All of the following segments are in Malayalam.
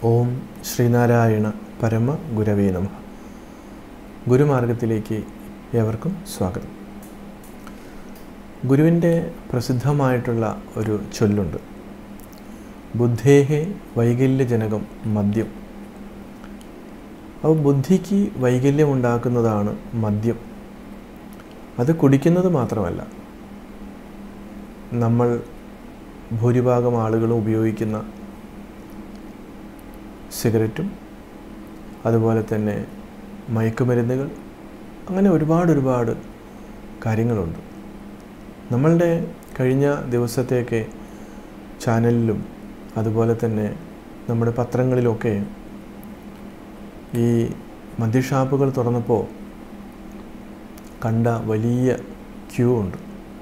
ഓം ശ്രീനാരായണ പരമ ഗുരവേ നമ ഗുരുമാർഗത്തിലേക്ക് ഏവർക്കും സ്വാഗതം ഗുരുവിൻ്റെ പ്രസിദ്ധമായിട്ടുള്ള ഒരു ചൊല്ലുണ്ട് ബുദ്ധേഹേ വൈകല്യജനകം മദ്യം അപ്പോൾ ബുദ്ധിക്ക് വൈകല്യം ഉണ്ടാക്കുന്നതാണ് മദ്യം അത് കുടിക്കുന്നത് മാത്രമല്ല നമ്മൾ ഭൂരിഭാഗം ആളുകളും ഉപയോഗിക്കുന്ന സിഗരറ്റും അതുപോലെ തന്നെ മയക്കുമരുന്നുകൾ അങ്ങനെ ഒരുപാട് ഒരുപാട് കാര്യങ്ങളുണ്ട് നമ്മളുടെ കഴിഞ്ഞ ദിവസത്തെയൊക്കെ ചാനലിലും അതുപോലെ തന്നെ നമ്മുടെ പത്രങ്ങളിലൊക്കെ ഈ മദ്യഷാപ്പുകൾ തുറന്നപ്പോൾ കണ്ട വലിയ ക്യൂ ഉണ്ട്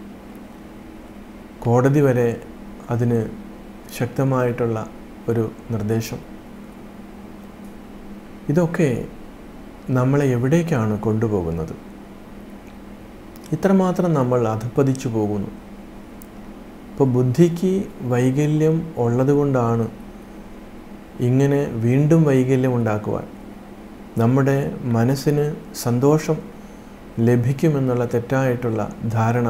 കോടതി വരെ അതിന് ശക്തമായിട്ടുള്ള ഒരു നിർദ്ദേശം ഇതൊക്കെ നമ്മളെ എവിടേക്കാണ് കൊണ്ടുപോകുന്നത് ഇത്രമാത്രം നമ്മൾ അധപ്പതിച്ചു പോകുന്നു ഇപ്പോൾ ബുദ്ധിക്ക് വൈകല്യം ഉള്ളതുകൊണ്ടാണ് ഇങ്ങനെ വീണ്ടും വൈകല്യം ഉണ്ടാക്കുവാൻ നമ്മുടെ മനസ്സിന് സന്തോഷം ലഭിക്കുമെന്നുള്ള തെറ്റായിട്ടുള്ള ധാരണ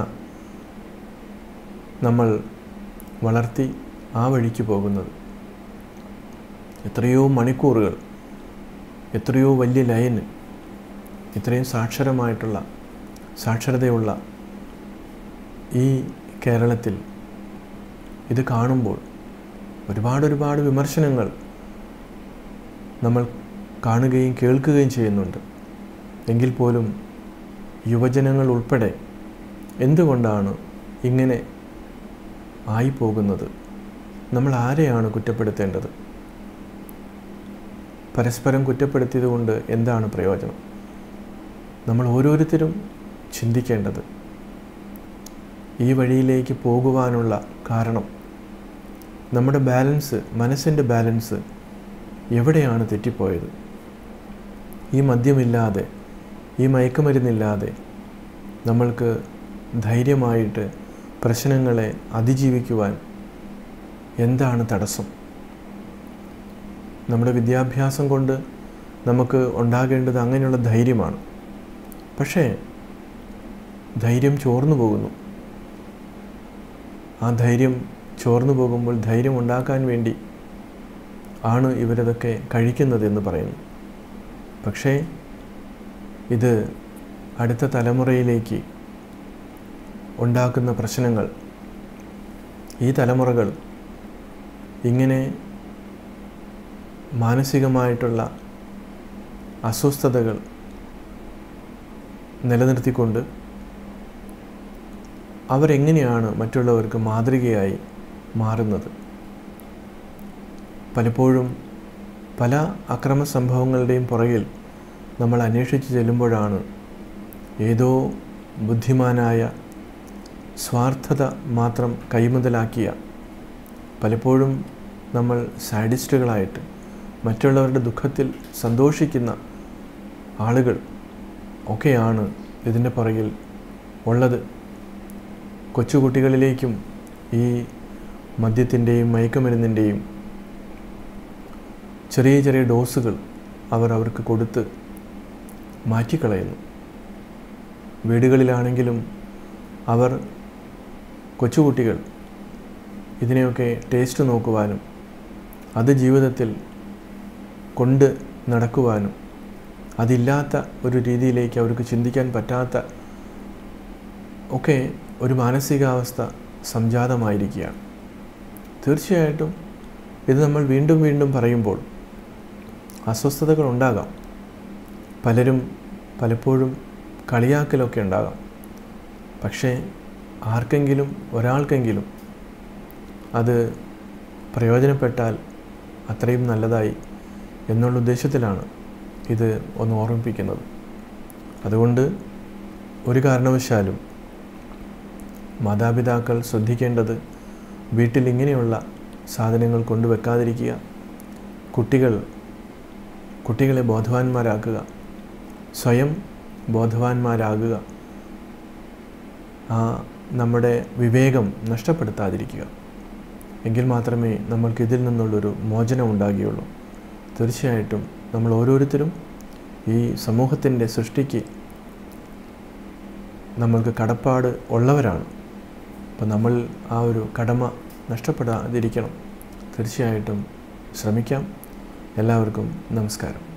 നമ്മൾ വളർത്തി ആ വഴിക്ക് പോകുന്നത് എത്രയോ മണിക്കൂറുകൾ എത്രയോ വലിയ ലൈന് ഇത്രയും സാക്ഷരമായിട്ടുള്ള സാക്ഷരതയുള്ള ഈ കേരളത്തിൽ ഇത് കാണുമ്പോൾ ഒരുപാട് ഒരുപാട് വിമർശനങ്ങൾ നമ്മൾ കാണുകയും കേൾക്കുകയും ചെയ്യുന്നുണ്ട് എങ്കിൽ പോലും യുവജനങ്ങൾ ഉൾപ്പെടെ എന്തുകൊണ്ടാണ് ഇങ്ങനെ ആയിപ്പോകുന്നത് നമ്മൾ ആരെയാണ് കുറ്റപ്പെടുത്തേണ്ടത് പരസ്പരം കുറ്റപ്പെടുത്തിയത് കൊണ്ട് എന്താണ് പ്രയോജനം നമ്മൾ ഓരോരുത്തരും ചിന്തിക്കേണ്ടത് ഈ വഴിയിലേക്ക് പോകുവാനുള്ള കാരണം നമ്മുടെ ബാലൻസ് മനസ്സിൻ്റെ ബാലൻസ് എവിടെയാണ് തെറ്റിപ്പോയത് ഈ മദ്യമില്ലാതെ ഈ മയക്കുമരുന്നില്ലാതെ നമ്മൾക്ക് ധൈര്യമായിട്ട് പ്രശ്നങ്ങളെ അതിജീവിക്കുവാൻ എന്താണ് തടസ്സം നമ്മുടെ വിദ്യാഭ്യാസം കൊണ്ട് നമുക്ക് ഉണ്ടാകേണ്ടത് അങ്ങനെയുള്ള ധൈര്യമാണ് പക്ഷേ ധൈര്യം ചോർന്നു പോകുന്നു ആ ധൈര്യം ചോർന്നു പോകുമ്പോൾ ധൈര്യം ഉണ്ടാക്കാൻ വേണ്ടി ആണ് ഇവരതൊക്കെ കഴിക്കുന്നതെന്ന് പറയുന്നു പക്ഷേ ഇത് അടുത്ത തലമുറയിലേക്ക് ഉണ്ടാക്കുന്ന പ്രശ്നങ്ങൾ ഈ തലമുറകൾ ഇങ്ങനെ മാനസികമായിട്ടുള്ള അസ്വസ്ഥതകൾ നിലനിർത്തിക്കൊണ്ട് അവരെങ്ങനെയാണ് മറ്റുള്ളവർക്ക് മാതൃകയായി മാറുന്നത് പലപ്പോഴും പല അക്രമ സംഭവങ്ങളുടെയും പുറകിൽ നമ്മൾ അന്വേഷിച്ച് ചെല്ലുമ്പോഴാണ് ഏതോ ബുദ്ധിമാനായ സ്വാർത്ഥത മാത്രം കൈമുതലാക്കിയ പലപ്പോഴും നമ്മൾ സാഡിസ്റ്റുകളായിട്ട് മറ്റുള്ളവരുടെ ദുഃഖത്തിൽ സന്തോഷിക്കുന്ന ആളുകൾ ഒക്കെയാണ് ഇതിൻ്റെ പുറകിൽ ഉള്ളത് കൊച്ചുകുട്ടികളിലേക്കും ഈ മദ്യത്തിൻ്റെയും മയക്കുമരുന്നിൻ്റെയും ചെറിയ ചെറിയ ഡോസുകൾ അവർ അവർക്ക് കൊടുത്ത് മാറ്റിക്കളയുന്നു വീടുകളിലാണെങ്കിലും അവർ കൊച്ചുകുട്ടികൾ ഇതിനെയൊക്കെ ടേസ്റ്റ് നോക്കുവാനും അത് ജീവിതത്തിൽ കൊണ്ട് നടക്കുവാനും അതില്ലാത്ത ഒരു രീതിയിലേക്ക് അവർക്ക് ചിന്തിക്കാൻ പറ്റാത്ത ഒക്കെ ഒരു മാനസികാവസ്ഥ സംജാതമായിരിക്കുകയാണ് തീർച്ചയായിട്ടും ഇത് നമ്മൾ വീണ്ടും വീണ്ടും പറയുമ്പോൾ അസ്വസ്ഥതകൾ ഉണ്ടാകാം പലരും പലപ്പോഴും കളിയാക്കലൊക്കെ ഉണ്ടാകാം പക്ഷേ ആർക്കെങ്കിലും ഒരാൾക്കെങ്കിലും അത് പ്രയോജനപ്പെട്ടാൽ അത്രയും നല്ലതായി എന്നുള്ള ഉദ്ദേശത്തിലാണ് ഇത് ഒന്ന് ഓർമ്മിപ്പിക്കുന്നത് അതുകൊണ്ട് ഒരു കാരണവശാലും മാതാപിതാക്കൾ ശ്രദ്ധിക്കേണ്ടത് വീട്ടിൽ ഇങ്ങനെയുള്ള സാധനങ്ങൾ കൊണ്ടുവെക്കാതിരിക്കുക കുട്ടികൾ കുട്ടികളെ ബോധവാന്മാരാക്കുക സ്വയം ബോധവാന്മാരാകുക ആ നമ്മുടെ വിവേകം നഷ്ടപ്പെടുത്താതിരിക്കുക എങ്കിൽ മാത്രമേ നമ്മൾക്ക് ഇതിൽ നിന്നുള്ളൊരു മോചനം ഉണ്ടാകുകയുള്ളൂ തീർച്ചയായിട്ടും നമ്മൾ ഓരോരുത്തരും ഈ സമൂഹത്തിൻ്റെ സൃഷ്ടിക്ക് നമ്മൾക്ക് കടപ്പാട് ഉള്ളവരാണ് അപ്പോൾ നമ്മൾ ആ ഒരു കടമ നഷ്ടപ്പെടാതിരിക്കണം തീർച്ചയായിട്ടും ശ്രമിക്കാം എല്ലാവർക്കും നമസ്കാരം